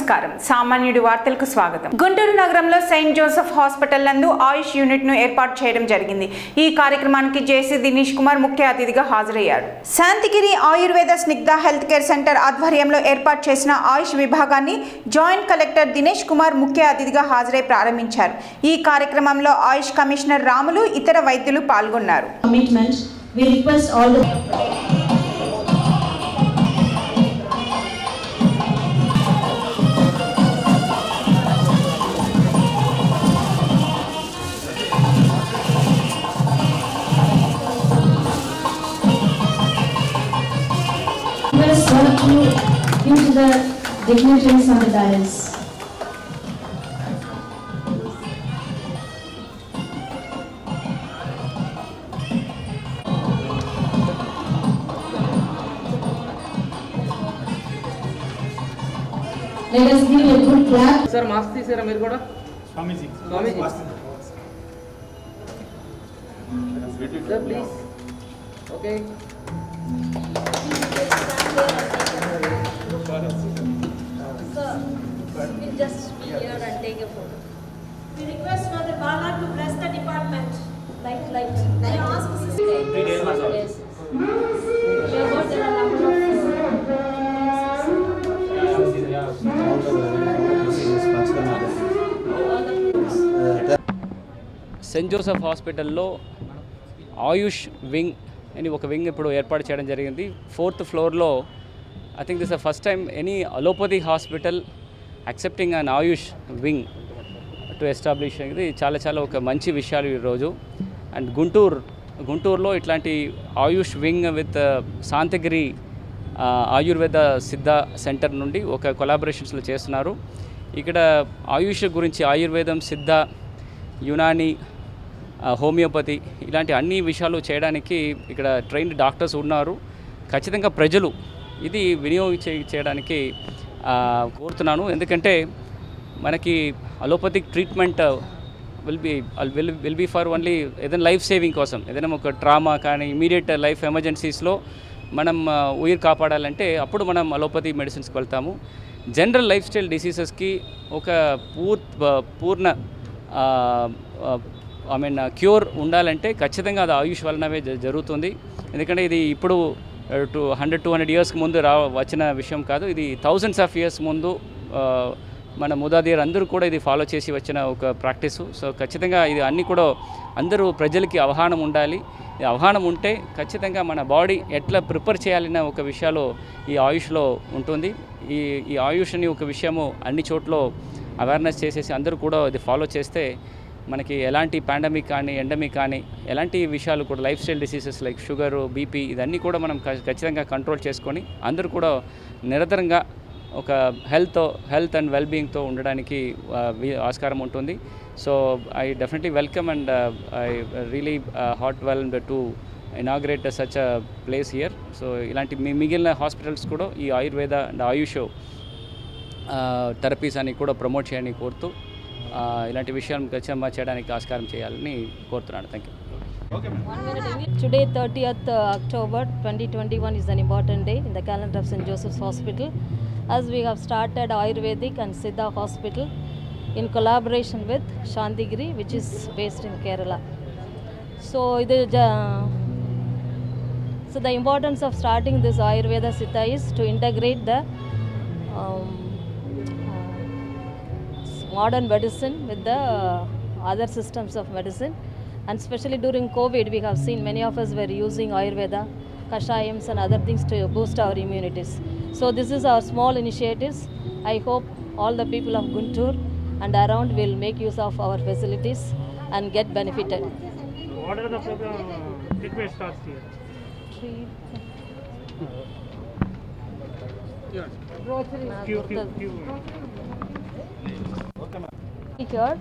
నమస్కారం సామాన్యుడి వార్తలకు స్వాగతం గుంటూరు నగరంలో సెయింట్ జోసెఫ్ హాస్పిటల్ నందు ఆయుష్ యూనిట్ ను ఏర్పాటు చేయడం జరిగింది ఈ కార్యక్రమానికి జేసీ దినేష్ కుమార్ ముఖ్య అతిథిగా హాజరయ్యారు Santhigiri Ayurveda Snigdha health care centre ఆధ్వర్యంలో ఏర్పాటు చేసిన ఆయుష్ విభాగాన్ని జాయింట్ కలెక్టర్ దినేష్ కుమార్ ముఖ్య అతిథిగా హాజరై ప్రారంభించారు ఈ కార్యక్రమంలో ఆయుష్ కమిషనర్ రాములు ఇతర వైద్యులు పాల్గొన్నారు commitment, we request all the request all of you into the dignitaries on the dais. Let us give a good clap. Sir mask తీసారా మీరు కూడా Swamiji Swamiji sir please okay We'll just be here and take a photo. We request Mother Bala to bless the department. Light, light. I ask Mrs. Yes. We have got there are number of. Saint Joseph హాస్పిటల్లో AYUSH wing అని ఒక wing ఇప్పుడు ఏర్పాటు చేయడం జరిగింది fourth ఫ్లోర్లో I think this the first time any allopathy hospital accepting an AYUSH wing to establish ఇది చాలా చాలా ఒక మంచి విషయాలు ఈరోజు అండ్ గుంటూరు గుంటూరులో ఇట్లాంటి ఆయుష్ వింగ్ విత్ శాంతగిరి ఆ, ఆయుర్వేద సిద్ధ సెంటర్ నుండి ఒక కొలాబరేషన్స్లో చేస్తున్నారు ఇక్కడ ఆయుష్ గురించి ఆయుర్వేదం సిద్ధ యునాని ఆ, హోమియోపతి ఇలాంటి అన్ని విషయాలు చేయడానికి ఇక్కడ ట్రైన్డ్ డాక్టర్స్ ఉన్నారు ఖచ్చితంగా ప్రజలు ఇది వినియోగించే చేయడానికి ఆ, కోరుతున్నాను ఎందుకంటే మనకి allopathic treatment will be will will be for only ఏదైనా లైఫ్ సేవింగ్ కోసం ఏదైనా ఒక ట్రామా కానీ ఇమీడియట్ లైఫ్ ఎమర్జెన్సీస్లో మనం ఆ, ఉయిర్ కాపాడాలంటే అప్పుడు మనం అలోపతి మెడిసిన్స్కి వెళ్తాము జనరల్ లైఫ్ స్టైల్ డిసీజెస్కి ఒక పూర్ పూర్ణ ఐ మీన్ క్యూర్ ఉండాలంటే ఖచ్చితంగా అది ఆయుష్ వలనవే జ- జరుగుతుంది ఎందుకంటే ఇది ఇప్పుడు టూ హండ్రెడ్ టూ హండ్రెడ్ ఇయర్స్కి ముందు రా వచ్చిన విషయం కాదు ఇది థౌజండ్స్ ఆఫ్ ఇయర్స్ ముందు ఆ, మన ముదాదీర్ అందరూ కూడా ఇది ఫాలో చేసి వచ్చిన ఒక ప్రాక్టీసు సో ఖచ్చితంగా ఇది అన్నీ కూడా అందరూ ప్రజలకి అవగాహన ఉండాలి ఈ అవగాహన ఉంటే ఖచ్చితంగా మన బాడీ ఎట్లా ప్రిపేర్ చేయాలన్న ఒక విషయాలు ఈ ఆయుష్లో ఉంటుంది ఈ ఈ ఆయుష్ని ఒక విషయము అన్ని చోట్ల అవేర్నెస్ చేసేసి అందరూ కూడా ఇది ఫాలో చేస్తే మనకి ఎలాంటి పాండమిక్ కానీ ఎండమిక్ కానీ ఎలాంటి విషయాలు కూడా lifestyle diseases like sugar BP ఇదన్నీ కూడా మనం ఖ- ఖచ్చితంగా కంట్రోల్ చేసుకొని అందరూ కూడా నిరంతరంగా ఒక హెల్త్ హెల్త్ అండ్ వెల్బీయింగ్తో ఉండడానికి ఆ, వి- ఆస్కారం ఉంటుంది so I definitely welcome and I really hot well to inaugurate such a place here so ఇలాంటి మీ మిగిలిన హాస్పిటల్స్ కూడా ఈ ఆయుర్వేద అండ్ ఆయుష్ థెరపీస్ అని కూడా ప్రమోట్ చేయని కోరుతూ ఆ, ఇలాంటి విషయాలు ఖచ్చితంగా చేయడానికి ఆస్కారం చేయాలని కోరుతున్నాను thank you Today, 30th October 2021 is an important day in the calendar of St. Joseph's Hospital as we have started Ayurvedic and Siddha Hospital in collaboration with Shantigiri, which is based in Kerala. So, இது ஜ- so the importance of starting this Ayurveda Siddha is to integrate the um, uh, modern medicine with the uh, other systems of medicine and especially during covid we have seen many of us were using ayurveda kashayams and other things to boost our immunities so this is our small initiatives i hope all the people of guntur and around will make use of our facilities and get benefited What are the program uh, treatment starts here? Q, Q, Q. here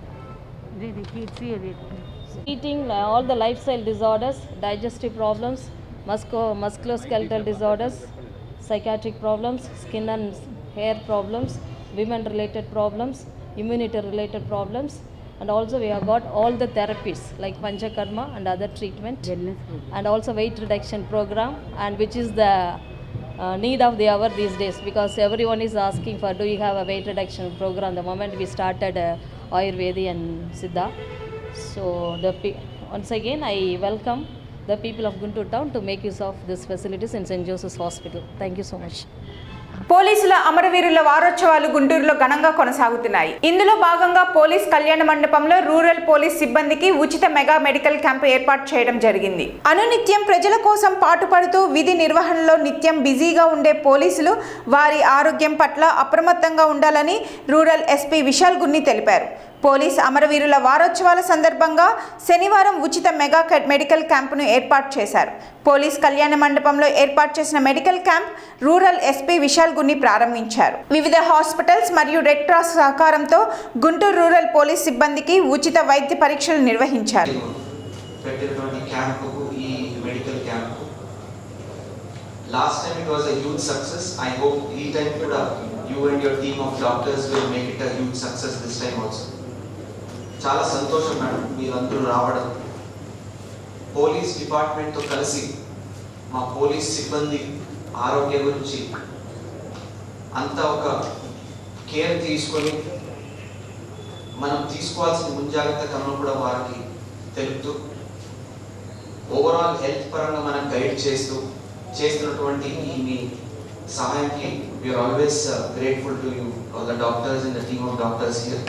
eating uh, all the lifestyle disorders digestive problems musco- musculoskeletal disorders psychiatric problems skin and hair problems women related problems immunity related problems and also we have got all the therapies like panchakarma and other treatment and also weight reduction program and which is the uh, need of the hour these days because everyone is asking for do you have a weight reduction program the moment we started uh, ayurvedi and siddha so the pe- once again i welcome the people of guntur town to make use of these facilities in st joseph's hospital thank you so much పోలీసుల అమరవీరుల వారోత్సవాలు గుంటూరులో ఘనంగా కొనసాగుతున్నాయి ఇందులో భాగంగా police కళ్యాణ మండపంలో రూరల్ పోలీస్ సిబ్బందికి ఉచిత మెగా మెడికల్ క్యాంప్ ఏర్పాటు చేయడం జరిగింది అనునిత్యం ప్రజల కోసం పాటుపడుతూ విధి నిర్వహణలో నిత్యం బిజీగా ఉండే పోలీసులు వారి ఆరోగ్యం పట్ల అప్రమత్తంగా ఉండాలని రూరల్ ఎస్పీ విశాల్ గున్ని తెలిపారు పోలీస్ అమరవీరుల వారోత్సవాల సందర్భంగా శనివారం ఉచిత మెగా క- మెడికల్ క్యాంపును ఏర్పాటు చేశారు పోలీస్ కళ్యాణ మండపంలో ఏర్పాటు చేసిన medical camp rural SP Vishal Gunni ప్రారంభించారు వివిధ హాస్పిటల్స్ మరియు రెడ్ క్రాస్ సహకారంతో గుంటూరు రూరల్ పోలీస్ సిబ్బందికి ఉచిత వైద్య పరీక్షలు నిర్వహించారు పెట్టినటువంటి క్యాంపుకు ఈ medical camp last time it was a huge success I hope ఈ టైం కూడా you and your team of doctors will make it a huge success this time also చాలా సంతోషం మేడం మీరందరూ రావడం పోలీస్ డిపార్ట్మెంట్తో కలిసి మా పోలీస్ సిబ్బంది ఆరోగ్య గురించి అంతా ఒక కేర్ తీసుకొని మనం తీసుకోవాల్సిన ముంజాగ్రత్త క్రమం కూడా వారికి తెలుపుతూ ఓవరాల్ హెల్త్ పరంగా మనం గైడ్ చేస్తూ చేస్తున్నటువంటి ఈ మీ సహాయంకి we are always grateful to you all the doctors in the team of doctors here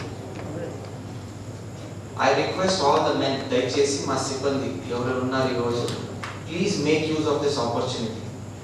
I request all the men దయచేసి మా సిబ్బంది ఎవరు ఉన్నారు ఈరోజు please make use of this opportunity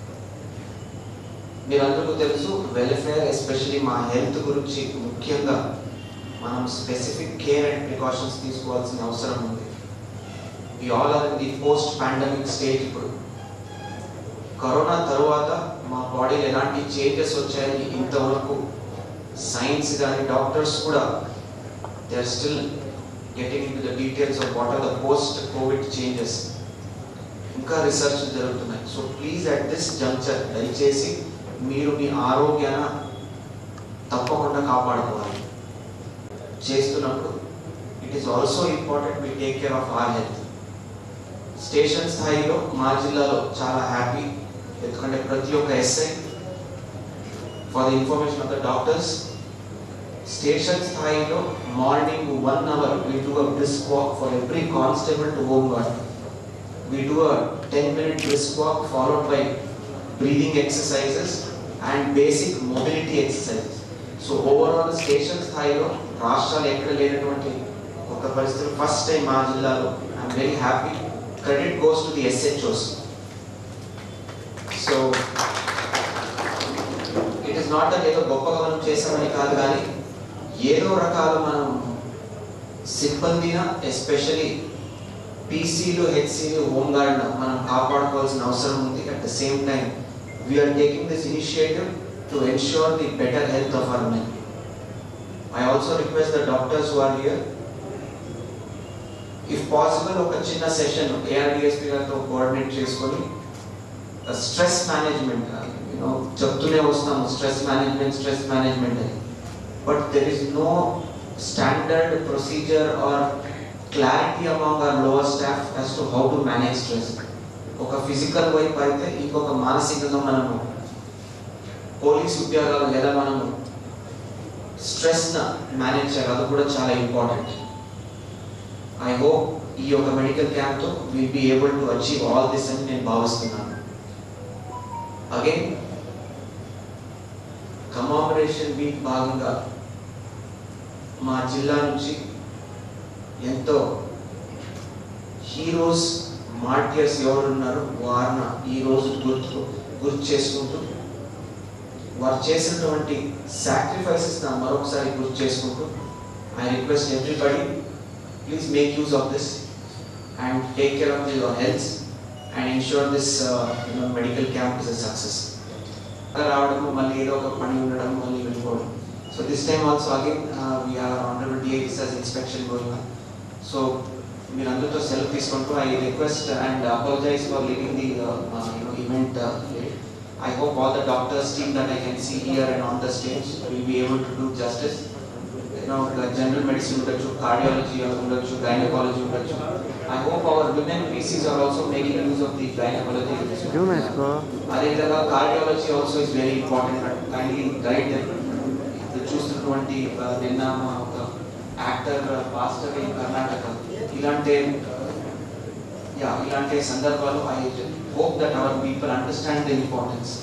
మీరందరికీ తెలుసు వెల్ఫేర్ ఎస్పెషలీ మా హెల్త్ గురించి ముఖ్యంగా మనం స్పెసిఫిక్ కేర్ అండ్ ప్రికాషన్స్ తీసుకోవాల్సిన అవసరం ఉంది we all are in the post pandemic stage ఇప్పుడు కరోనా తరువాత మా బాడీలో ఎలాంటి చేంజెస్ వచ్చాయని ఇంతవరకు సైన్స్ కానీ డాక్టర్స్ కూడా they are still getting into the details of what are the post covid changes ఇంకా రీసెర్చ్ జరుగుతున్నాయి so please at this juncture దయచేసి మీరు మీ ఆరోగ్యాన్ని తప్పకుండా కాపాడుకోవాలి చేస్తున్నప్పుడు it is also important we take care of our health station స్థాయిలో మా జిల్లాలో చాలా హ్యాపీ ఎందుకంటే ప్రతి ఒక్క SI for the information of the doctors station స్థాయిలో morning one hour we do a brisk walk for every constable to home guard we do a ten minute brisk walk followed by breathing exercises and basic mobility exercises so overall station స్థాయిలో రాష్ట్రాలు ఎక్కడ లేనటువంటి ఒక పరిస్థితులు first time మా జిల్లాలో I'm very happy credit goes to the SHOs so it is not that ఏదో గొప్పగా మనం చేసామని కాదు కానీ ఏదో రకాల మనం సిబ్బందిన ఎస్పెషలీ పీసీలు హెచ్సీలు హోమ్ గార్డ్ మనం కాపాడుకోవాల్సిన అవసరం ఉంది at the same time we are taking this initiative to ensure the better health of our men I also request the doctors who are here if possible ఒక చిన్న సెషన్ ఏఆర్డిఎస్పీ గారితో coordinate చేసుకొని stress management you know చెప్తూనే వస్తాము stress management stress management అని but there is no standard procedure or clarity among our lower staff as to how to manage stress ఒక physical వైపు అయితే ఇంకొక మానసికంగా మనము పోలీస్ ఉద్యోగాలు ఎలా మనము స్ట్రెస్ మేనేజ్ చేయాలి అది కూడా చాలా ఇంపార్టెంట్ ఐ హోప్ ఈ యొక్క మెడికల్ క్యాంప్తో will be able to achieve all this అని నేను భావిస్తున్నాను అగైన్ కమామరేషన్ వీక్ భాగంగా మా జిల్లా నుంచి ఎంతో హీరోస్ మార్టియర్స్ ఎవరున్నారు వారిని ఈరోజు గుర్తు గుర్తు చేసుకుంటూ వారు చేసినటువంటి సాక్రిఫైసెస్ నా మరొకసారి గుర్తు చేసుకుంటూ I request everybody please make use of this and take care of your health and ensure this you know medical camp is a success రావడము మళ్ళీ ఏదో ఒక పని ఉండడం మళ్ళీ వెళ్ళిపోవడం so this time also again we are honourable DIs as inspection going on so మీరు అందరితో సెలవు తీసుకుంటూ I request and apologise for leaving the you know event I hope all the doctors team that I can see here and on the stage will be able to do justice you know general medicine ఉండొచ్చు cardiology ఉండొచ్చు gynaecology ఉండొచ్చు I hope our women PCs are also making use of the gynaecology అదేవిధంగా cardiology also is very important kindly guide ఇది చూస్తున్నటువంటి ఆ, నిన్న మా ఒక యాక్టర్ పాస్టర్ ఇన్ కర్ణాటక ఇలాంటి యా ఇలాంటి సందర్భాలు I hope that our people understand the importance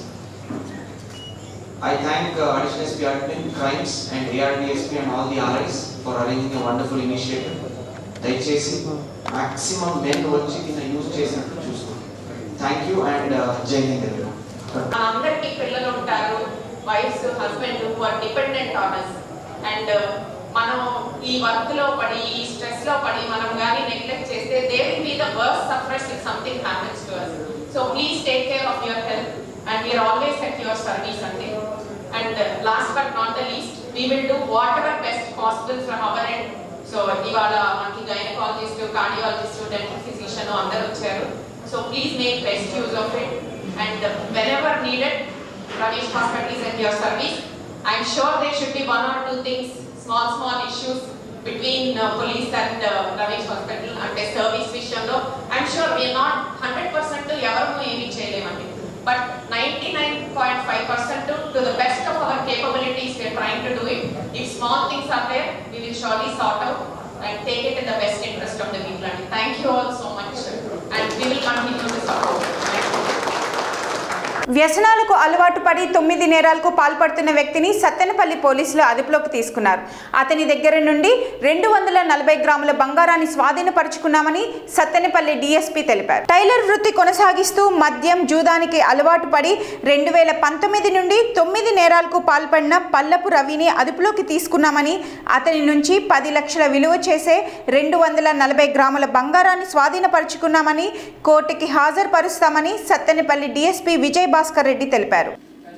I thank uh, Additional SP Admin, Crimes and ARDSP and all the RIs for arranging a wonderful initiative. దయచేసి మాక్సిమం మెన్ వచ్చి దీన్ని use చేసినట్టు చూసుకోండి thank you and జై Hind everyone. అందరికీ పిల్లలు ఉంటారు wife husband are dependent on us and మనం ఈ వర్క్ లో పడి ఈ స్ట్రెస్ లో పడి మనం కానీ నెగ్లెక్ట్ చేస్తే they will be the worst sufferers if something happens to us so please take care of your health and we are always at your service అంతే and last but not the least we will do whatever best possible from our end so ఇవాళ మనకి gynaecologist cardiologist dental physician అందరూ వచ్చారు so please make best use of it and whenever needed Ramesh Hospital is at your service I'm sure there should be one or two things small small issues between uh, police and uh, Ramesh Hospital అంటే service విషయంలో I'm sure we are not hundred percent ఎవరు ఏమీ చేయలేమండి but ninety nine point five percent to the best of our capabilities we are trying to do it if small things are there we will surely sort out and take it in the best interest of the people అండి thank you all so much and we will continue to support వ్యసనాలకు అలవాటు పడి తొమ్మిది నేరాలకు పాల్పడుతున్న వ్యక్తిని సత్తెనపల్లి పోలీసులు అదుపులోకి తీసుకున్నారు అతని దగ్గర నుండి రెండు వందల నలభై గ్రాముల బంగారాన్ని స్వాధీనపరుచుకున్నామని సత్తెనపల్లి డీఎస్పీ తెలిపారు టైలర్ వృత్తి కొనసాగిస్తూ మద్యం జూదానికి అలవాటు పడి రెండు వేల పంతొమ్మిది నుండి తొమ్మిది నేరాలకు పాల్పడిన పల్లపు రవిని అదుపులోకి తీసుకున్నామని అతని నుంచి పది లక్షల విలువ చేసే రెండు వందల నలభై గ్రాముల బంగారాన్ని స్వాధీనపరుచుకున్నామని కోర్టుకి హాజరుపరుస్తామని సత్తెనపల్లి డీఎస్పీ విజయ్ భాస్కర్ రెడ్డి తెలిపారు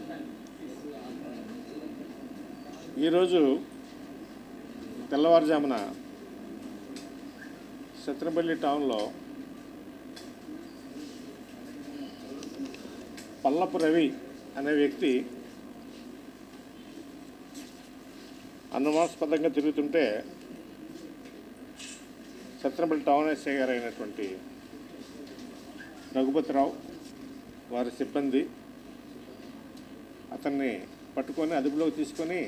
ఈరోజు తెల్లవారుజామున సత్రపల్లి టౌన్లో పల్లపు రవి అనే వ్యక్తి అనుమానాస్పదంగా తిరుగుతుంటే సత్రపల్లి టౌన్ ఎస్ఐ గారు అయినటువంటి రఘుపతిరావు వారి సిబ్బంది అతన్ని పట్టుకొని అదుపులోకి తీసుకొని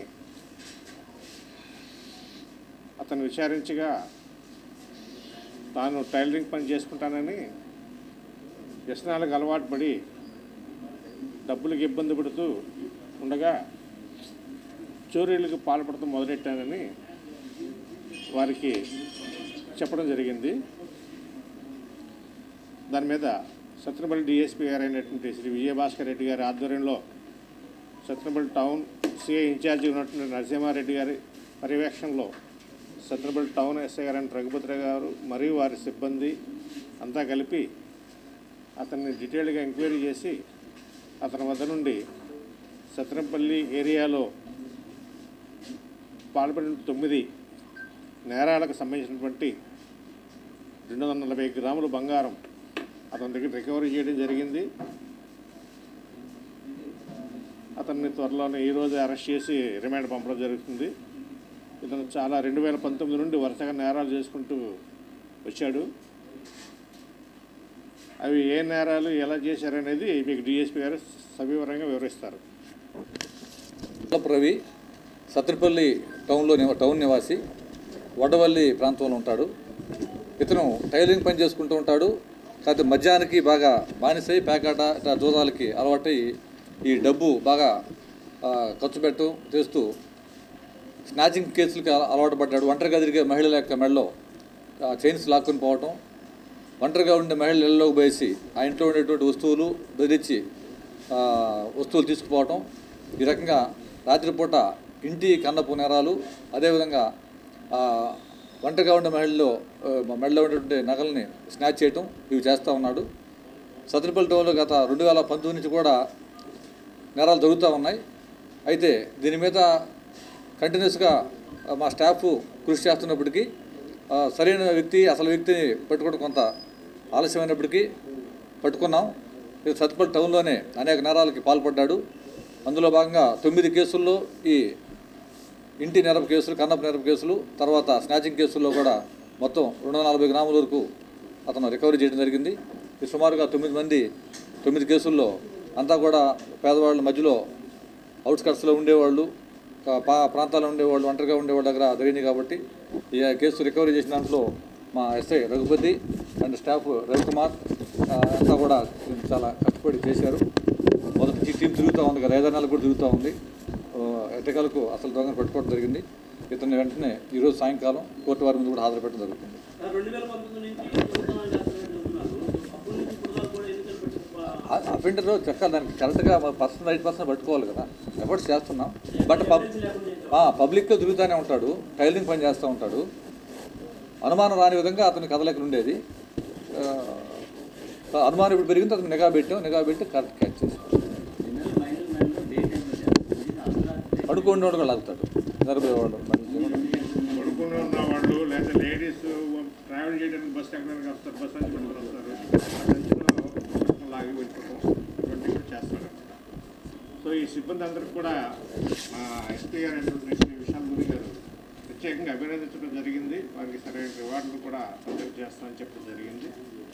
అతను విచారించగా తాను టైలరింగ్ పని చేసుకుంటానని వ్యసనాలకు అలవాటు పడి డబ్బులకు ఇబ్బంది పడుతూ ఉండగా చోరీలకు పాల్పడటం మొదలెట్టానని వారికి చెప్పడం జరిగింది దాని మీద సత్రపల్లి డిఎస్పీ గారు అయినటువంటి శ్రీ విజయభాస్కర్ రెడ్డి గారి ఆధ్వర్యంలో సత్రపల్లి టౌన్ సిఐ ఇన్ఛార్జి ఉన్నటువంటి నరసింహారెడ్డి గారి పర్యవేక్షణలో సత్రపల్లి టౌన్ ఎస్ఐ గారు అయిన రఘుపతి గారు మరియు వారి సిబ్బంది అంతా కలిపి అతన్ని డీటెయిల్గా ఎంక్వైరీ చేసి అతని వద్ద నుండి సత్రంపల్లి ఏరియాలో పాల్పడిన తొమ్మిది నేరాలకు సంబంధించినటువంటి రెండు వందల నలభై గ్రాముల బంగారం అతని దగ్గర రికవరీ చేయడం జరిగింది అతన్ని త్వరలోనే ఈరోజు అరెస్ట్ చేసి రిమాండ్ పంపడం జరుగుతుంది ఇతను చాలా రెండు వేల పంతొమ్మిది నుండి వరుసగా నేరాలు చేసుకుంటూ వచ్చాడు అవి ఏ నేరాలు ఎలా చేశారనేది మీకు డిఎస్పీ గారు సవివరంగా వివరిస్తారు పల్లపు రవి సత్రిపల్లి టౌన్లో నివ- టౌన్ నివాసి వడవల్లి ప్రాంతంలో ఉంటాడు ఇతను టైలరింగ్ పని చేసుకుంటూ ఉంటాడు కాకపోతే మద్యానికి బాగా బానిసై పేకాట ఇట్లా జూదాలకి అలవాటై ఈ డబ్బు బాగా ఆ, ఖర్చు పెట్టడం చేస్తూ స్నాచింగ్ కేసులకి అల- అలవాటు పడ్డాడు ఒంటరిగా తిరిగే మహిళల యొక్క మెడలో ఆ, చైన్స్ లాక్కుని పోవటం ఒంటరిగా ఉండే మహిళలు ఇళ్ళలోకి పోయేసి ఆ ఇంట్లో ఉండేటువంటి వస్తువులు బెదిరించి ఆ, వస్తువులు తీసుకుపోవటం ఈ రకంగా రాత్రిపూట ఇంటి కన్నపు నేరాలు అదేవిధంగా ఆ, ఒంటరిగా ఉండే మహిళల్లో ఆ, మెడలో ఉండేటువంటి నగల్ని స్నాచ్ చేయటం ఇవి చేస్తూ ఉన్నాడు సత్రపల్లి టౌన్లో గత రెండు వేల పంతొమ్మిది నుంచి కూడా నేరాలు జరుగుతూ ఉన్నాయి అయితే దీని మీద కంటిన్యూస్గా ఆ, మా స్టాఫ్ కృషి చేస్తున్నప్పటికీ ఆ, సరైన వ్యక్తి అసలు వ్యక్తిని పట్టుకోవడం కొంత ఆలస్యమైనప్పటికీ పట్టుకున్నాం ఇది సత్తుపల్లి టౌన్లోనే అనేక నేరాలకి పాల్పడ్డాడు అందులో భాగంగా తొమ్మిది కేసుల్లో ఈ ఇంటి నెరపు కేసులు కన్నపు నెరపు కేసులు తర్వాత స్నాచింగ్ కేసుల్లో కూడా మొత్తం రెండు వందల నలభై గ్రాముల వరకు అతను రికవరీ చేయడం జరిగింది ఈ సుమారుగా తొమ్మిది మంది తొమ్మిది కేసుల్లో అంతా కూడా పేదవాళ్ళ మధ్యలో అవుట్స్కట్స్లో ఉండేవాళ్ళు కా- పా ప్రాంతాల్లో ఉండేవాళ్ళు ఒంటరిగా ఉండేవాళ్ళ దగ్గర జరిగింది కాబట్టి ఈ కేసు రికవరీ చేసిన దాంట్లో మా SI Raghupathi and staff Ravikumar ఆ, అంతా కూడా చాలా కష్టపడి చేశారు మొదటి నుంచి టీం తిరుగుతూ ఉంది కదా ఐదారు నెలలు కూడా తిరుగుతూ ఉంది ఆ, ఎట్టకాలకు అసలు దొంగను పట్టుకోవడం జరిగింది ఇతన్ని వెంటనే ఈరోజు సాయంకాలం కోర్టు వారి ముందు కూడా హాజరు పెట్టడం జరుగుతుంది అఫెండర్ చెక్క దానికి కరెక్ట్గా పర్సన్ రైట్ పర్సన్ పట్టుకోవాలి కదా ఎఫర్ట్స్ చేస్తున్నాం బట్ పబ్ పబ్లిక్తో తిరుగుతూనే ఉంటాడు టైలింగ్ పని చేస్తూ ఉంటాడు అనుమానం రాని విధంగా అతని కదలికలు ఉండేది ఆ, అనుమానం ఇప్పుడు పెరిగింది అతను నిఘా పెట్టాం నిఘా పెట్టి కరెక్ట్ క్యాచ్ చేసాం పడుకోండి వాడు కూడా లాగుతాడు నిద్రపోయేవాడు పడుకుని ఉన్న వాళ్ళు లేదా లేడీస్ ట్రావెల్ చేయడానికి బస్ ఎక్కడానికి వస్తారు బస్ నుంచి పట్టుకొని వస్తారు ఆ సంచిలో లాగి వెళ్ళిపోవడం ఇటువంటి కూడా చేస్తారు సో ఈ సిబ్బంది అందరికి కూడా మా ఎస్పీ గారు అయినటువంటి శ్రీ విశాల్ గురి గారు ప్రత్యేకంగా అభినందించడం జరిగింది వారికి సరైన రివార్డులు కూడా ప్రజెంట్ చేస్తామని చెప్పడం జరిగింది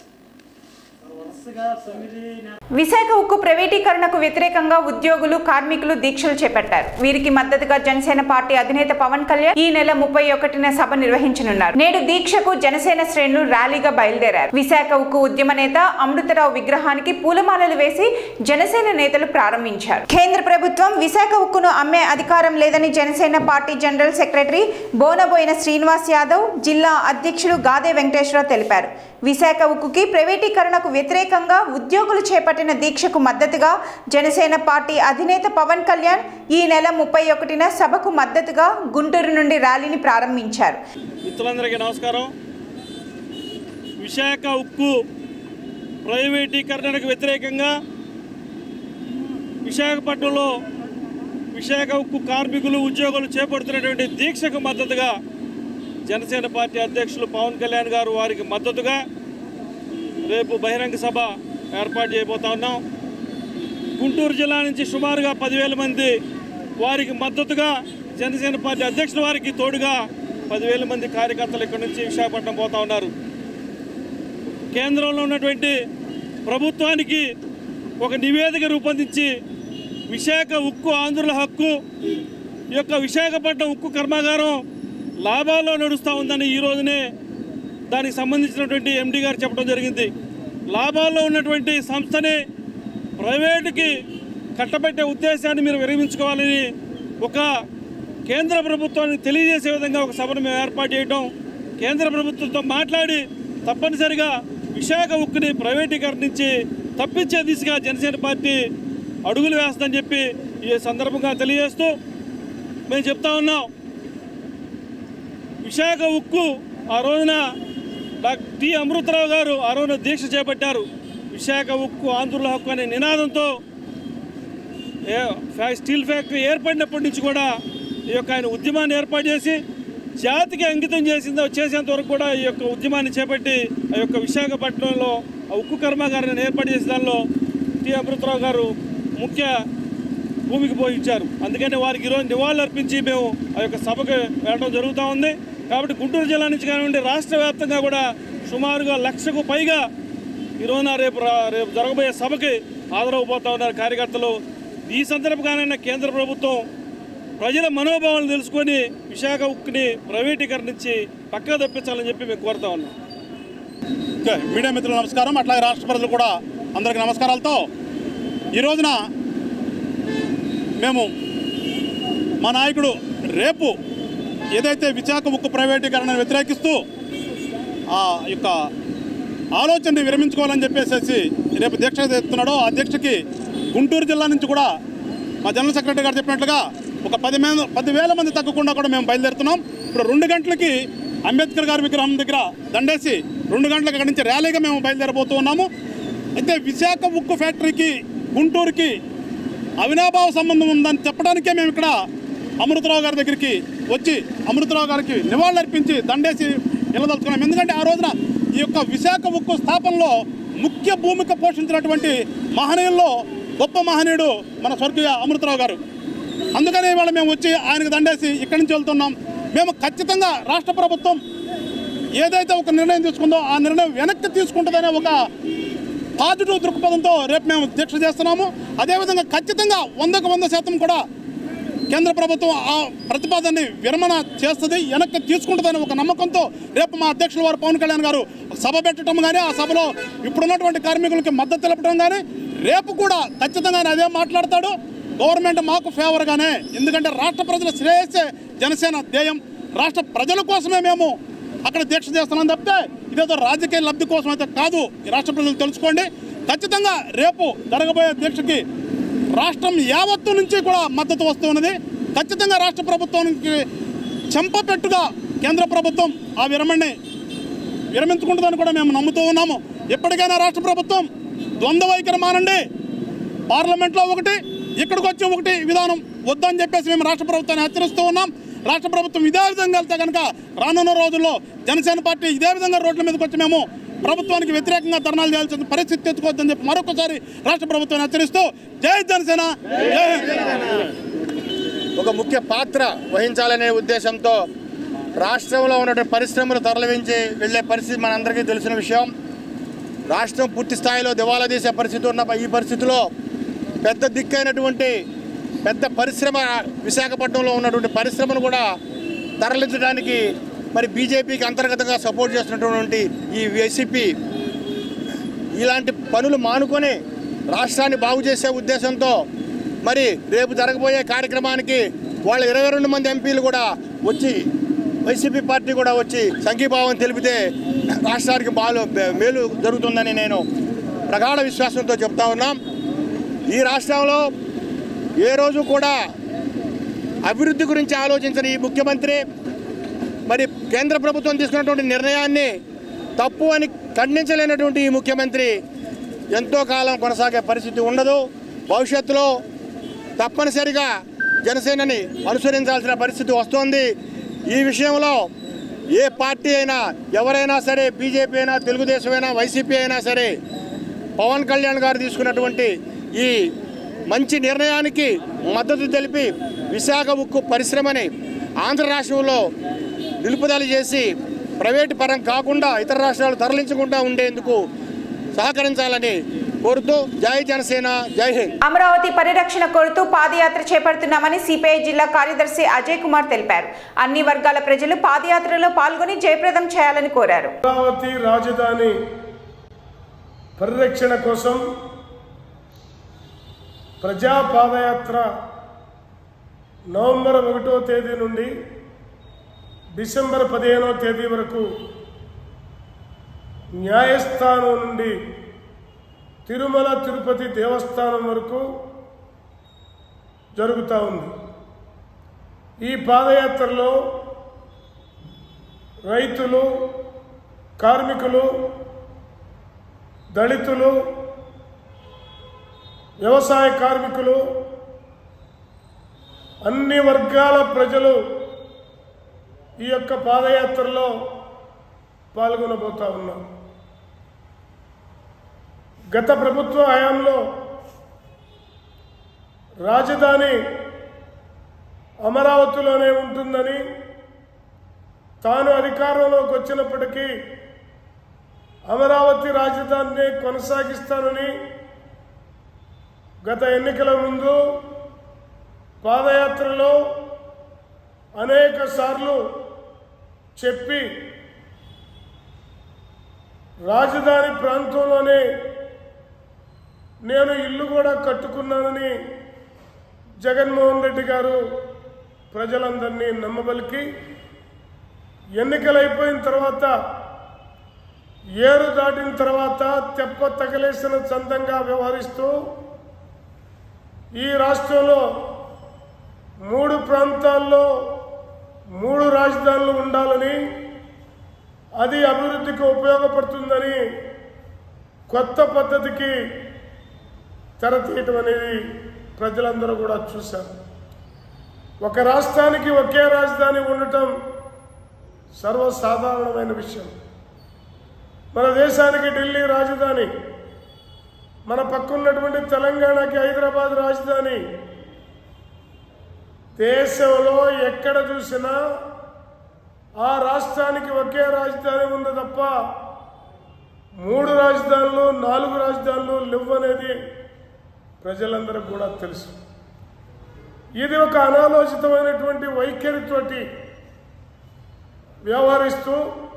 విశాఖ ఉక్కు ప్రైవేటీకరణకు వ్యతిరేకంగా ఉద్యోగులు కార్మికులు దీక్షలు చేపట్టారు వీరికి మద్దతుగా జనసేన పార్టీ అధినేత పవన్ కళ్యాణ్ ఈ నెల ముప్పై ఒకటిన సభ నిర్వహించనున్నారు నేడు దీక్షకు జనసేన శ్రేణులు ర్యాలీగా బయలుదేరారు విశాఖ ఉక్కు ఉద్యమ నేత అమృతరావు విగ్రహానికి పూలమాలలు వేసి జనసేన నేతలు ప్రారంభించారు కేంద్ర ప్రభుత్వం విశాఖ ఉక్కును అమ్మే అధికారం లేదని Janasena party general secretary Bonaboina Srinivas Yadav జిల్లా అధ్యక్షుడు గాదే వెంకటేశ్వరరావు తెలిపారు విశాఖ ఉక్కుకి ప్రైవేటీకరణకు వ్యతిరేకంగా ఉద్యోగులు చేపట్టిన దీక్షకు మద్దతుగా జనసేన పార్టీ అధినేత పవన్ కళ్యాణ్ ఈ నెల ముప్పై ఒకటిన సభకు మద్దతుగా గుంటూరు నుండి ర్యాలీని ప్రారంభించారు మిత్రులందరికీ నమస్కారం విశాఖ ఉక్కు ప్రైవేటీకరణకు వ్యతిరేకంగా విశాఖపట్నంలో విశాఖ ఉక్కు కార్మికులు ఉద్యోగులు చేపడుతున్నటువంటి దీక్షకు మద్దతుగా జనసేన పార్టీ అధ్యక్షులు పవన్ కళ్యాణ్ గారు వారికి మద్దతుగా రేపు బహిరంగ సభ ఏర్పాటు చేయబోతా ఉన్నాం గుంటూరు జిల్లా నుంచి సుమారుగా పదివేల మంది వారికి మద్దతుగా జనసేన పార్టీ అధ్యక్షుల వారికి తోడుగా పదివేల మంది కార్యకర్తలు ఇక్కడి నుంచి విశాఖపట్నం పోతా ఉన్నారు కేంద్రంలో ఉన్నటువంటి ప్రభుత్వానికి ఒక నివేదిక రూపొందించి విశాఖ ఉక్కు ఆంధ్రుల హక్కు ఈ యొక్క విశాఖపట్నం ఉక్కు కర్మాగారం లాభాల్లో నడుస్తూ ఉందని ఈ రోజునే దానికి సంబంధించినటువంటి ఎండి గారు చెప్పడం జరిగింది లాభాల్లో ఉన్నటువంటి సంస్థని ప్రైవేటుకి కట్టబెట్టే ఉద్దేశాన్ని మీరు విరమించుకోవాలని ఒక కేంద్ర ప్రభుత్వానికి తెలియజేసే విధంగా ఒక సభను మేము ఏర్పాటు చేయడం కేంద్ర ప్రభుత్వంతో మాట్లాడి తప్పనిసరిగా విశాఖ ఉక్కుని ప్రైవేటీకరణ నుంచి తప్పించే దిశగా జనసేన పార్టీ అడుగులు వేస్తుందని చెప్పి ఈ సందర్భంగా తెలియజేస్తూ మేము చెప్తా ఉన్నాం విశాఖ ఉక్కు ఆ రోజున డాక్టర్ టి అమృతరావు గారు ఆ రోజున దీక్ష చేపట్టారు విశాఖ ఉక్కు ఆంధ్రుల హక్కు అనే నినాదంతో ఏ- ఫ్యా- స్టీల్ ఫ్యాక్టరీ ఏర్పడినప్పటి నుంచి కూడా ఈ యొక్క ఆయన ఉద్యమాన్ని ఏర్పాటు చేసి జాతికి అంకితం చేసిందో చేసేంత వరకు కూడా ఈ యొక్క ఉద్యమాన్ని చేపట్టి ఆ యొక్క విశాఖపట్నంలో ఆ ఉక్కు కర్మాగారాన్ని ఏర్పాటు చేసే దానిలో టి అమృతరావు గారు ముఖ్య భూమికి పోయించారు అందుకని వారికి ఈరోజు నివాళులు అర్పించి మేము ఆ యొక్క సభకు వెళ్ళడం జరుగుతూ ఉంది కాబట్టి గుంటూరు జిల్లా నుంచి కానివ్వండి రాష్ట్ర వ్యాప్తంగా కూడా సుమారుగా లక్షకు పైగా ఈ రోజున రేపు రా- రేపు జరగబోయే సభకి హాజరవబోతా ఉన్నారు కార్యకర్తలు ఈ సందర్భంగానైనా కేంద్ర ప్రభుత్వం ప్రజల మనోభావాలను తెలుసుకొని విశాఖ ఉక్కుని ప్రైవేటీకరణ నుంచి పక్కకు తప్పించాలని చెప్పి మేము కోరుతా ఉన్నాం ఓకే మీడియా మిత్రులు నమస్కారం అట్లాగే రాష్ట్ర ప్రజలు కూడా అందరికీ నమస్కారాలతో ఈ రోజున మేము మా నాయకుడు రేపు ఏదైతే విశాఖ ఉక్కు ప్రైవేటీకరణను వ్యతిరేకిస్తూ ఆ యొక్క ఆలోచనని విరమించుకోవాలని చెప్పేసి రేపు దీక్ష చేస్తున్నాడో ఆ దీక్షకి గుంటూరు జిల్లా నుంచి కూడా మా జనరల్ సెక్రటరీ గారు చెప్పినట్లుగా ఒక పది మంది పదివేల మంది తగ్గకుండా కూడా మేము బయలుదేరుతున్నాం ఇప్పుడు రెండు గంటలకి అంబేద్కర్ గారి విగ్రహం దగ్గర దండేసి రెండు గంటలకు అక్కడి నుంచి ర్యాలీగా మేము బయలుదేరబోతూ ఉన్నాము అయితే విశాఖ ఉక్కు ఫ్యాక్టరీకి గుంటూరుకి అవినాభావ సంబంధం ఉందని చెప్పడానికే మేము ఇక్కడ అమృతరావు గారి దగ్గరికి వచ్చి అమృతరావు గారికి నివాళులర్పించి దండేసి నిలదలుచుకున్నాం ఎందుకంటే ఆ రోజున ఈ యొక్క విశాఖ ఉక్కు స్థాపనలో ముఖ్య భూమిక పోషించినటువంటి మహనీయుల్లో గొప్ప మహనీయుడు మన స్వర్గీయ అమృతరావు గారు అందుకని ఇవాళ మేము వచ్చి ఆయనకు దండేసి ఇక్కడి నుంచి వెళ్తున్నాం మేము ఖచ్చితంగా రాష్ట్ర ప్రభుత్వం ఏదైతే ఒక నిర్ణయం తీసుకుందో ఆ నిర్ణయం వెనక్కి తీసుకుంటుందనే ఒక పాజిటివ్ దృక్పథంతో రేపు మేము దీక్ష చేస్తున్నాము అదేవిధంగా ఖచ్చితంగా వందకు వంద శాతం కూడా కేంద్ర ప్రభుత్వం ఆ ప్రతిపాదనని విరమణ చేస్తుంది వెనక్కి తీసుకుంటుందని ఒక నమ్మకంతో రేపు మా అధ్యక్షుల వారు పవన్ కళ్యాణ్ గారు సభ పెట్టడం కానీ ఆ సభలో ఇప్పుడున్నటువంటి కార్మికులకి మద్దతు తెలపడం కానీ రేపు కూడా ఖచ్చితంగా ఆయన అదే మాట్లాడతాడు గవర్నమెంట్ మాకు ఫేవర్గానే ఎందుకంటే రాష్ట్ర ప్రజల శ్రేయస్సే జనసేన ధ్యేయం రాష్ట్ర ప్రజల కోసమే మేము అక్కడ దీక్ష చేస్తున్నాం తప్పితే ఇదేదో రాజకీయ లబ్ధి కోసం అయితే కాదు ఈ రాష్ట్ర ప్రజలు తెలుసుకోండి ఖచ్చితంగా రేపు జరగబోయే దీక్షకి రాష్ట్రం యావత్తు నుంచి కూడా మద్దతు వస్తున్నది ఖచ్చితంగా రాష్ట్ర ప్రభుత్వానికి చెంపపెట్టుగా కేంద్ర ప్రభుత్వం ఆ విరమణని విరమించుకుంటుందని కూడా మేము నమ్ముతూ ఉన్నాము ఎప్పటికైనా రాష్ట్ర ప్రభుత్వం ద్వంద్వ వైఖరి మానండి పార్లమెంట్లో ఒకటి ఇక్కడికి వచ్చి ఒకటి విధానం వద్దని చెప్పేసి మేము రాష్ట్ర ప్రభుత్వాన్ని హెచ్చరిస్తూ ఉన్నాం రాష్ట్ర ప్రభుత్వం ఇదే విధంగా వెళ్తే కనుక రానున్న రోజుల్లో జనసేన పార్టీ ఇదే విధంగా రోడ్ల మీదకి వచ్చి మేము ప్రభుత్వానికి వ్యతిరేకంగా ధర్నాలు చేయాల్సిన పరిస్థితి తెచ్చుకోవద్దని చెప్పి మరొకసారి రాష్ట్ర ప్రభుత్వాన్ని హెచ్చరిస్తూ జై జనసేన జై హింద్ ఒక ముఖ్య పాత్ర వహించాలనే ఉద్దేశంతో రాష్ట్రంలో ఉన్నటువంటి పరిశ్రమలు తరలించి వెళ్ళే పరిస్థితి మనందరికీ తెలిసిన విషయం రాష్ట్రం పూర్తి స్థాయిలో దివాలా తీసే పరిస్థితి ఉన్న ఈ పరిస్థితిలో పెద్ద దిక్కైనటువంటి పెద్ద పరిశ్రమ విశాఖపట్నంలో ఉన్నటువంటి పరిశ్రమను కూడా తరలించడానికి మరి బీజేపీకి అంతర్గతంగా సపోర్ట్ చేస్తున్నటువంటి ఈ వైసీపీ ఇలాంటి పనులు మానుకొని రాష్ట్రాన్ని బాగు చేసే ఉద్దేశంతో మరి రేపు జరగబోయే కార్యక్రమానికి వాళ్ళ ఇరవై రెండు మంది ఎంపీలు కూడా వచ్చి వైసీపీ పార్టీ కూడా వచ్చి సంఘీభావం తెలిపితే రాష్ట్రానికి బాలు మేలు జరుగుతుందని నేను ప్రగాఢ విశ్వాసంతో చెప్తా ఉన్నాం ఈ రాష్ట్రంలో ఏ రోజు కూడా అభివృద్ధి గురించి ఆలోచించిన ఈ ముఖ్యమంత్రి మరి కేంద్ర ప్రభుత్వం తీసుకున్నటువంటి నిర్ణయాన్ని తప్పు అని ఖండించలేనటువంటి ఈ ముఖ్యమంత్రి ఎంతో కాలం కొనసాగే పరిస్థితి ఉండదు భవిష్యత్తులో తప్పనిసరిగా జనసేనని అనుసరించాల్సిన పరిస్థితి వస్తోంది ఈ విషయంలో ఏ పార్టీ అయినా ఎవరైనా సరే బీజేపీ అయినా తెలుగుదేశం అయినా వైసీపీ అయినా సరే పవన్ కళ్యాణ్ గారు తీసుకున్నటువంటి ఈ మంచి నిర్ణయానికి మద్దతు తెలిపి విశాఖ ఉక్కు పరిశ్రమని ఆంధ్ర రాష్ట్రంలో నిలుపుదల చేసి ప్రైవేటు పరం కాకుండా ఇతర రాష్ట్రాలు తరలించకుండా ఉండేందుకు సహకరించాలని కోరుతూ జై జనసేన జై హింద్ అమరావతి పరిరక్షణ కోరుతూ పాదయాత్ర చేపడుతున్నామని సిపిఐ జిల్లా కార్యదర్శి అజయ్ కుమార్ తెలిపారు అన్ని వర్గాల ప్రజలు పాదయాత్రలో పాల్గొని జయప్రదం చేయాలని కోరారు అమరావతి రాజధాని పరిరక్షణ కోసం ప్రజా పాదయాత్ర నవంబర్ ఒకటో తేదీ నుండి డిసెంబర్ పదిహేనో తేదీ వరకు న్యాయస్థానం నుండి తిరుమల తిరుపతి దేవస్థానం వరకు జరుగుతూ ఉంది ఈ పాదయాత్రలో రైతులు కార్మికులు దళితులు వ్యవసాయ కార్మికులు అన్ని వర్గాల ప్రజలు ఈ యొక్క పాదయాత్రలో పాల్గొనబోతా ఉన్నారు గత ప్రభుత్వ హయాంలో రాజధాని అమరావతిలోనే ఉంటుందని తాను అధికారంలోకి వచ్చినప్పటికీ అమరావతి రాజధానిని కొనసాగిస్తానని గత ఎన్నికల ముందు పాదయాత్రలో అనేక సార్లు చెప్పి రాజధాని ప్రాంతంలోనే నేను ఇల్లు కూడా కట్టుకున్నానని జగన్మోహన్ రెడ్డి గారు ప్రజలందరినీ నమ్మబలికి ఎన్నికలైపోయిన తర్వాత ఏరు దాటిన తర్వాత తెప్ప తగలేసిన చందంగా వ్యవహరిస్తూ ఈ రాష్ట్రంలో మూడు ప్రాంతాల్లో మూడు రాజధానులు ఉండాలని అది అభివృద్ధికి ఉపయోగపడుతుందని కొత్త పద్ధతికి తెరతీయటం అనేది ప్రజలందరూ కూడా చూశారు ఒక రాష్ట్రానికి ఒకే రాజధాని ఉండటం సర్వసాధారణమైన విషయం మన దేశానికి ఢిల్లీ రాజధాని మన పక్కన్నటువంటి తెలంగాణకి హైదరాబాద్ రాజధాని దేశంలో ఎక్కడ చూసినా ఆ రాష్ట్రానికి ఒకే రాజధాని ఉంది తప్ప మూడు రాజధానులు నాలుగు రాజధానులు లేవు అనేది ప్రజలందరికీ కూడా తెలుసు ఇది ఒక అనాలోచితమైనటువంటి వైఖరితోటి వ్యవహరిస్తూ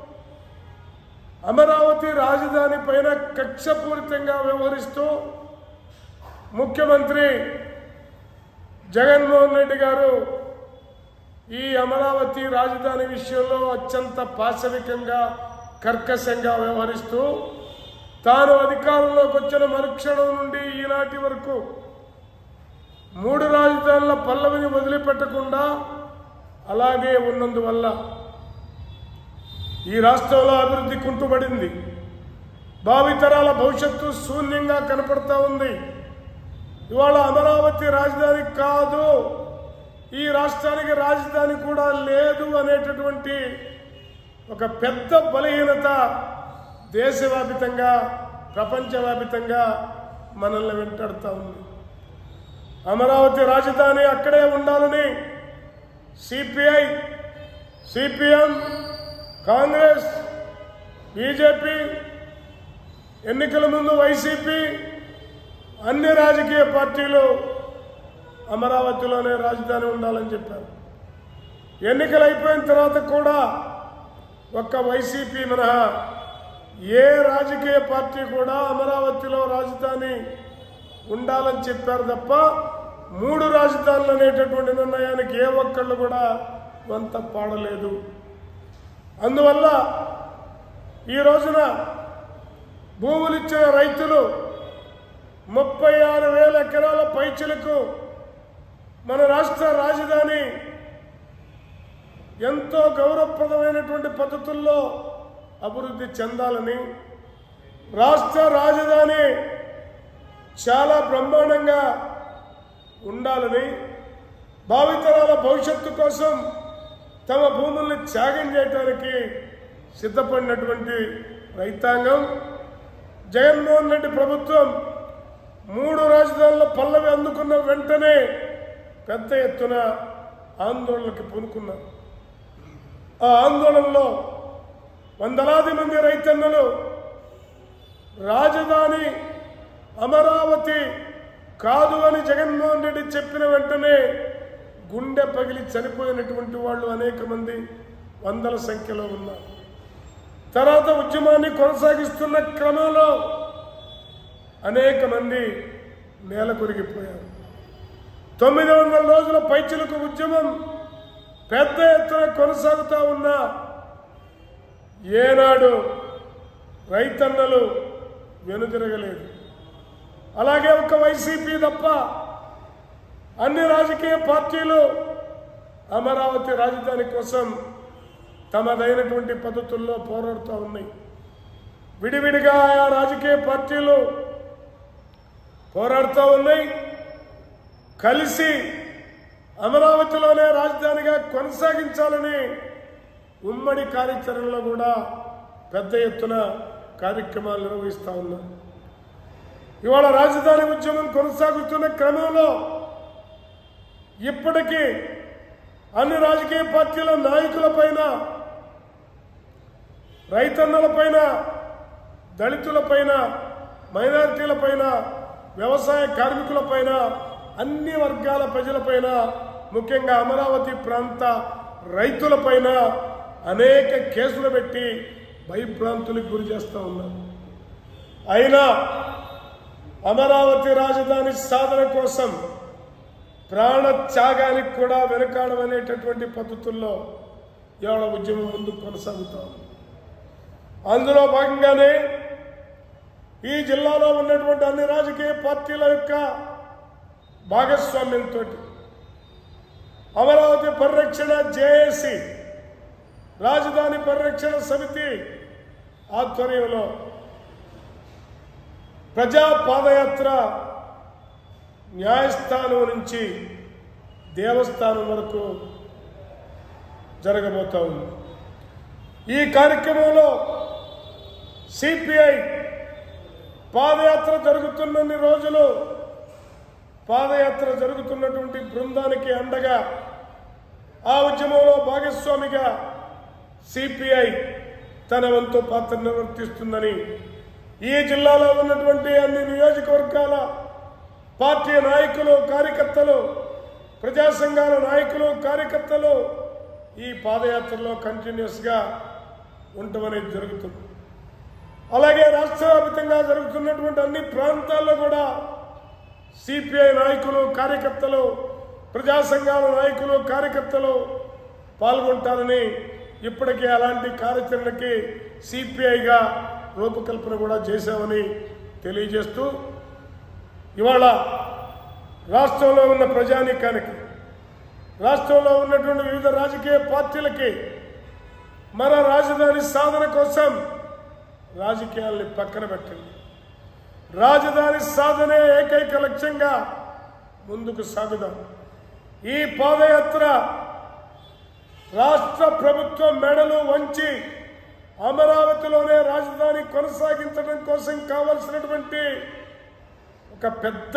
అమరావతి రాజధాని పైన కక్షపూరితంగా వ్యవహరిస్తూ ముఖ్యమంత్రి జగన్మోహన్ రెడ్డి గారు ఈ అమరావతి రాజధాని విషయంలో అత్యంత పాశవికంగా కర్కశంగా వ్యవహరిస్తూ తాను అధికారంలోకి వచ్చిన మరుక్షణం నుండి ఈనాటి వరకు మూడు రాజధానుల పల్లవిని వదిలిపెట్టకుండా అలాగే ఉన్నందువల్ల ఈ రాష్ట్రంలో అభివృద్ధి కుంటుపడింది భావితరాల భవిష్యత్తు శూన్యంగా కనపడతా ఉంది ఇవాళ అమరావతి రాజధాని కాదు ఈ రాష్ట్రానికి రాజధాని కూడా లేదు అనేటటువంటి ఒక పెద్ద బలహీనత దేశవ్యాపితంగా ప్రపంచవ్యాపితంగా మనల్ని వెంటాడుతూ ఉంది అమరావతి రాజధాని అక్కడే ఉండాలని సిపిఐ సిపిఎం కాంగ్రెస్ బీజేపీ ఎన్నికల ముందు వైసీపీ అన్ని రాజకీయ పార్టీలు అమరావతిలోనే రాజధాని ఉండాలని చెప్పారు ఎన్నికలు అయిపోయిన తర్వాత కూడా ఒక్క వైసీపీ మినహా ఏ రాజకీయ పార్టీ కూడా అమరావతిలో రాజధాని ఉండాలని చెప్పారు తప్ప మూడు రాజధానులు అనేటటువంటి నిర్ణయానికి ఏ ఒక్కళ్ళు కూడా వంత పాడలేదు అందువల్ల ఈ రోజున భూములు ఇచ్చిన రైతులు ముప్పై ఆరు వేల ఎకరాల పైచులకు మన రాష్ట్ర రాజధాని ఎంతో గౌరవప్రదమైనటువంటి పద్ధతుల్లో అభివృద్ధి చెందాలని రాష్ట్ర రాజధాని చాలా బ్రహ్మాండంగా ఉండాలని భావితరాల భవిష్యత్తు కోసం తమ భూముల్ని త్యాగం చేయడానికి సిద్ధపడినటువంటి రైతాంగం జగన్మోహన్ రెడ్డి ప్రభుత్వం మూడు రాజధానుల పల్లవి అందుకున్న వెంటనే పెద్ద ఎత్తున ఆందోళనకి పూనుకున్నారు ఆ ఆందోళనలో వందలాది మంది రైతన్నలు రాజధాని అమరావతి కాదు అని జగన్మోహన్ రెడ్డి చెప్పిన వెంటనే గుండె పగిలి చనిపోయినటువంటి వాళ్ళు అనేక మంది వందల సంఖ్యలో ఉన్నారు తర్వాత ఉద్యమాన్ని కొనసాగిస్తున్న క్రమంలో అనేక మంది నేల కొరిగిపోయారు తొమ్మిది వందల రోజుల పైచిలకు ఉద్యమం పెద్ద ఎత్తున కొనసాగుతూ ఉన్న ఏనాడు రైతన్నలు వెనుదిరగలేదు అలాగే ఒక వైసీపీ తప్ప అన్ని రాజకీయ పార్టీలు అమరావతి రాజధాని కోసం తమదైనటువంటి పద్ధతుల్లో పోరాడుతూ ఉన్నాయి విడివిడిగా ఆయా రాజకీయ పార్టీలు పోరాడుతూ ఉన్నాయి కలిసి అమరావతిలోనే రాజధానిగా కొనసాగించాలని ఉమ్మడి కార్యాచరణలో కూడా పెద్ద ఎత్తున కార్యక్రమాలు నిర్వహిస్తూ ఉన్నారు ఇవాళ రాజధాని ఉద్యమం కొనసాగుతున్న క్రమంలో ఇప్పటికీ అన్ని రాజకీయ పార్టీల నాయకులపైన రైతన్నలపైన దళితులపైన మైనారిటీలపైన వ్యవసాయ కార్మికులపైన అన్ని వర్గాల ప్రజలపైన ముఖ్యంగా అమరావతి ప్రాంత రైతులపైన అనేక కేసులు పెట్టి భయభ్రాంతులకు గురి చేస్తూ ఉన్నారు అయినా అమరావతి రాజధాని సాధన కోసం ప్రాణ త్యాగానికి కూడా వెనకాడమనేటటువంటి పద్ధతుల్లో ఇవాళ ఉద్యమం ముందుకు కొనసాగుతా ఉంది అందులో భాగంగానే ఈ జిల్లాలో ఉన్నటువంటి అన్ని రాజకీయ పార్టీల యొక్క భాగస్వామ్యంతో అమరావతి పరిరక్షణ జేఏసి రాజధాని పరిరక్షణ సమితి ఆధ్వర్యంలో ప్రజా పాదయాత్ర న్యాయస్థానం నుంచి దేవస్థానం వరకు జరగబోతా ఉంది ఈ కార్యక్రమంలో సిపిఐ పాదయాత్ర జరుగుతున్నన్ని రోజులు పాదయాత్ర జరుగుతున్నటువంటి బృందానికి అండగా ఆ ఉద్యమంలో భాగస్వామిగా సిపిఐ తన వంతు పాత్ర నిర్వర్తిస్తుందని ఈ జిల్లాలో ఉన్నటువంటి అన్ని నియోజకవర్గాల పార్టీ నాయకులు కార్యకర్తలు ప్రజా సంఘాల నాయకులు కార్యకర్తలు ఈ పాదయాత్రలో కంటిన్యూస్గా ఉండటం అనేది జరుగుతుంది అలాగే రాష్ట్ర వ్యాప్తంగా జరుగుతున్నటువంటి అన్ని ప్రాంతాల్లో కూడా సిపిఐ నాయకులు కార్యకర్తలు ప్రజా సంఘాల నాయకులు కార్యకర్తలు పాల్గొంటారని ఇప్పటికే అలాంటి కార్యాచరణకి సిపిఐగా రూపకల్పన కూడా చేశామని తెలియజేస్తూ ఇవాళ రాష్ట్రంలో ఉన్న ప్రజానీకానికి రాష్ట్రంలో ఉన్నటువంటి వివిధ రాజకీయ పార్టీలకి మన రాజధాని సాధన కోసం రాజకీయాల్ని పక్కన పెట్టండి రాజధాని సాధనే ఏకైక లక్ష్యంగా ముందుకు సాగుదాం ఈ పాదయాత్ర రాష్ట్ర ప్రభుత్వం మెడలు వంచి అమరావతిలోనే రాజధాని కొనసాగించడం కోసం కావలసినటువంటి ఒక పెద్ద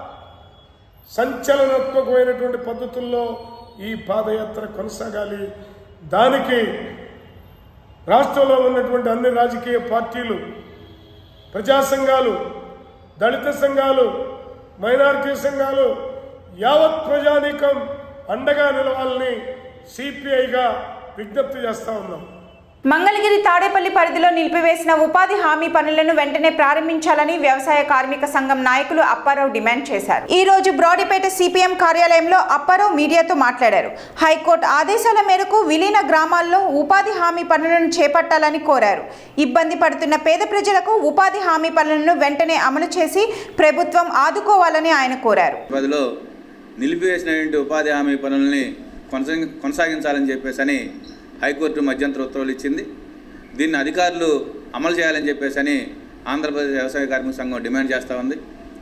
సంచలనాత్మకమైనటువంటి పద్ధతుల్లో ఈ పాదయాత్ర కొనసాగాలి దానికి రాష్ట్రంలో ఉన్నటువంటి అన్ని రాజకీయ పార్టీలు ప్రజా సంఘాలు దళిత సంఘాలు మైనారిటీ సంఘాలు యావత్ ప్రజానీకం అండగా నిలవాలని సిపిఐగా విజ్ఞప్తి చేస్తా ఉన్నాం మంగళగిరి తాడేపల్లి పరిధిలో నిలిపివేసిన ఉపాధి హామీ పనులను వెంటనే ప్రారంభించాలని వ్యవసాయ కార్మిక సంఘం నాయకులు అప్పారావు డిమాండ్ చేశారు ఈ రోజు బ్రాడీపేట సిపిఎం కార్యాలయంలో అప్పారావు మీడియాతో మాట్లాడారు హైకోర్టు ఆదేశాల మేరకు విలీన గ్రామాల్లో ఉపాధి హామీ పనులను చేపట్టాలని కోరారు ఇబ్బంది పడుతున్న పేద ప్రజలకు ఉపాధి హామీ పనులను వెంటనే అమలు చేసి ప్రభుత్వం ఆదుకోవాలని ఆయన కోరారు పదిలో నిలిపివేసినటువంటి ఉపాధి హామీ పనుల్ని కొనసాగి కొనసాగించాలని చెప్పేసి అని హైకోర్టు మధ్యంతర ఉత్తర్వులు ఇచ్చింది దీన్ని అధికారులు అమలు చేయాలని చెప్పేసి అని ఆంధ్రప్రదేశ్ వ్యవసాయ కార్మిక సంఘం డిమాండ్ చేస్తూ ఉంది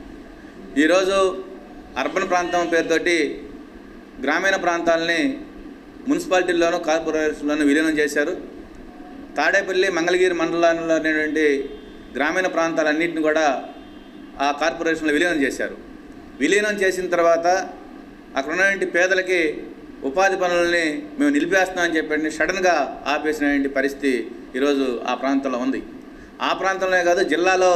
ఈరోజు అర్బన్ ప్రాంతం పేరుతోటి గ్రామీణ ప్రాంతాలని మున్సిపాలిటీల్లోనూ కార్పొరేషన్లోనూ విలీనం చేశారు తాడేపల్లి మంగళగిరి మండలంలో ఉన్నటువంటి గ్రామీణ ప్రాంతాలన్నింటిని కూడా ఆ కార్పొరేషన్లో విలీనం చేశారు విలీనం చేసిన తర్వాత అక్కడ ఉన్నటువంటి పేదలకి ఉపాధి పనులని మేము నిలిపేస్తున్నామని చెప్పండి సడన్గా ఆపేసినటువంటి పరిస్థితి ఈరోజు ఆ ప్రాంతంలో ఉంది ఆ ప్రాంతంలోనే కాదు జిల్లాలో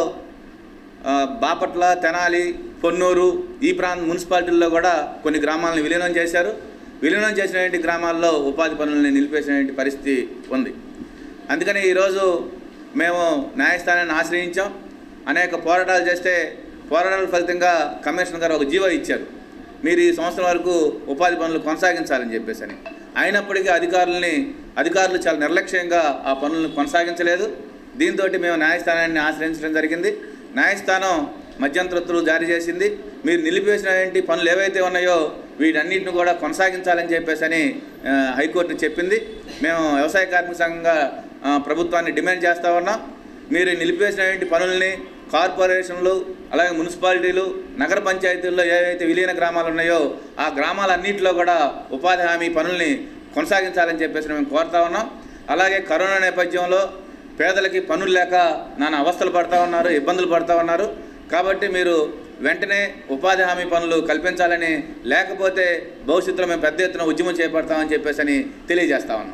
ఆ, బాపట్ల తెనాలి పొన్నూరు ఈ ప్రాంత మున్సిపాలిటీల్లో కూడా కొన్ని గ్రామాలను విలీనం చేశారు విలీనం చేసినటువంటి గ్రామాల్లో ఉపాధి పనులని నిలిపేసినటువంటి పరిస్థితి ఉంది అందుకని ఈరోజు మేము న్యాయస్థానాన్ని ఆశ్రయించాం అనేక పోరాటాలు చేస్తే పోరాటాల ఫలితంగా కమిషనర్ గారు ఒక జీవో ఇచ్చారు మీరు ఈ సంవత్సరం వరకు ఉపాధి పనులు కొనసాగించాలని చెప్పేసి అని అయినప్పటికీ అధికారులని అధికారులు చాలా నిర్లక్ష్యంగా ఆ పనులను కొనసాగించలేదు దీంతో మేము న్యాయస్థానాన్ని ఆశ్రయించడం జరిగింది న్యాయస్థానం మధ్యంతరత్తులు జారీ చేసింది మీరు నిలిపివేసినటువంటి పనులు ఏవైతే ఉన్నాయో వీటన్నిటిని కూడా కొనసాగించాలని చెప్పేసి అని ఆ, హైకోర్టు చెప్పింది మేము వ్యవసాయ కార్మిక సంఘంగా ఆ, ప్రభుత్వాన్ని డిమాండ్ చేస్తా ఉన్నాం మీరు నిలిపివేసినటువంటి పనుల్ని కార్పొరేషన్లు అలాగే మున్సిపాలిటీలు నగర పంచాయతీల్లో ఏవైతే విలీన గ్రామాలు ఉన్నాయో ఆ గ్రామాలన్నింటిలో కూడా ఉపాధి హామీ పనుల్ని కొనసాగించాలని చెప్పేసి మేము కోరుతా ఉన్నాం అలాగే కరోనా నేపథ్యంలో పేదలకి పనులు లేక నానా అవస్థలు పడతా ఉన్నారు ఇబ్బందులు పడతా ఉన్నారు కాబట్టి మీరు వెంటనే ఉపాధి హామీ పనులు కల్పించాలని లేకపోతే భవిష్యత్తులో మేము పెద్ద ఎత్తున ఉద్యమం చేపడతామని చెప్పేసి అని తెలియజేస్తా ఉన్నాం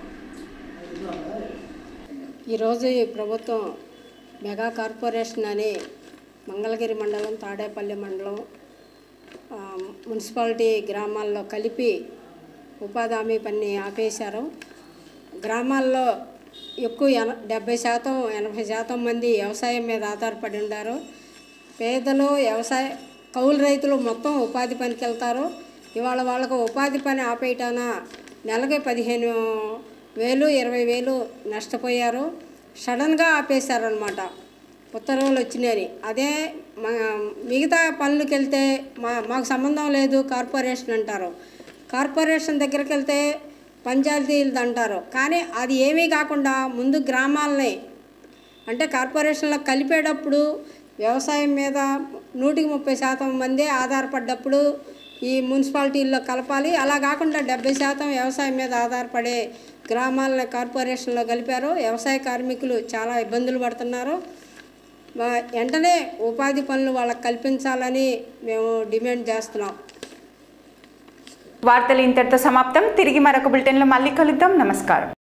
ఈరోజు ఈ ప్రభుత్వం మెగా కార్పొరేషన్ అని మంగళగిరి మండలం తాడేపల్లి మండలం ఆ, మున్సిపాలిటీ గ్రామాల్లో కలిపి ఉపాధి హామీ పని ఆపేశారు గ్రామాల్లో ఎక్కువ ఎన డెబ్బై శాతం ఎనభై శాతం మంది వ్యవసాయం మీద ఆధారపడి ఉన్నారు పేదలు వ్యవసాయ కౌలు రైతులు మొత్తం ఉపాధి పనికి వెళ్తారు ఇవాళ వాళ్ళకు ఉపాధి పని ఆపేయటాన నెలకి పదిహేను వేలు ఇరవై వేలు నష్టపోయారు సడన్గా ఆపేశారనమాట ఉత్తర్వులు వచ్చినాయి అదే మా మిగతా పనులకు వెళ్తే మా మాకు సంబంధం లేదు కార్పొరేషన్ అంటారు కార్పొరేషన్ దగ్గరికి వెళ్తే పంచాయతీలు అంటారు కానీ అది ఏమీ కాకుండా ముందు గ్రామాలని అంటే కార్పొరేషన్లో కలిపేటప్పుడు వ్యవసాయం మీద నూటికి ముప్పై శాతం మందే ఆధారపడ్డప్పుడు ఈ మున్సిపాలిటీల్లో కలపాలి అలా కాకుండా డెబ్బై శాతం వ్యవసాయం మీద ఆధారపడే గ్రామాలను కార్పొరేషన్లో కలిపారు వ్యవసాయ కార్మికులు చాలా ఇబ్బందులు పడుతున్నారు మా- వెంటనే ఉపాధి పనులు వాళ్ళకి కల్పించాలని మేము డిమాండ్ చేస్తున్నాం వార్తలు ఇంతటితో సమాప్తం తిరిగి మరొక బులెటిన్లో మళ్ళీ కలుద్దాం నమస్కారం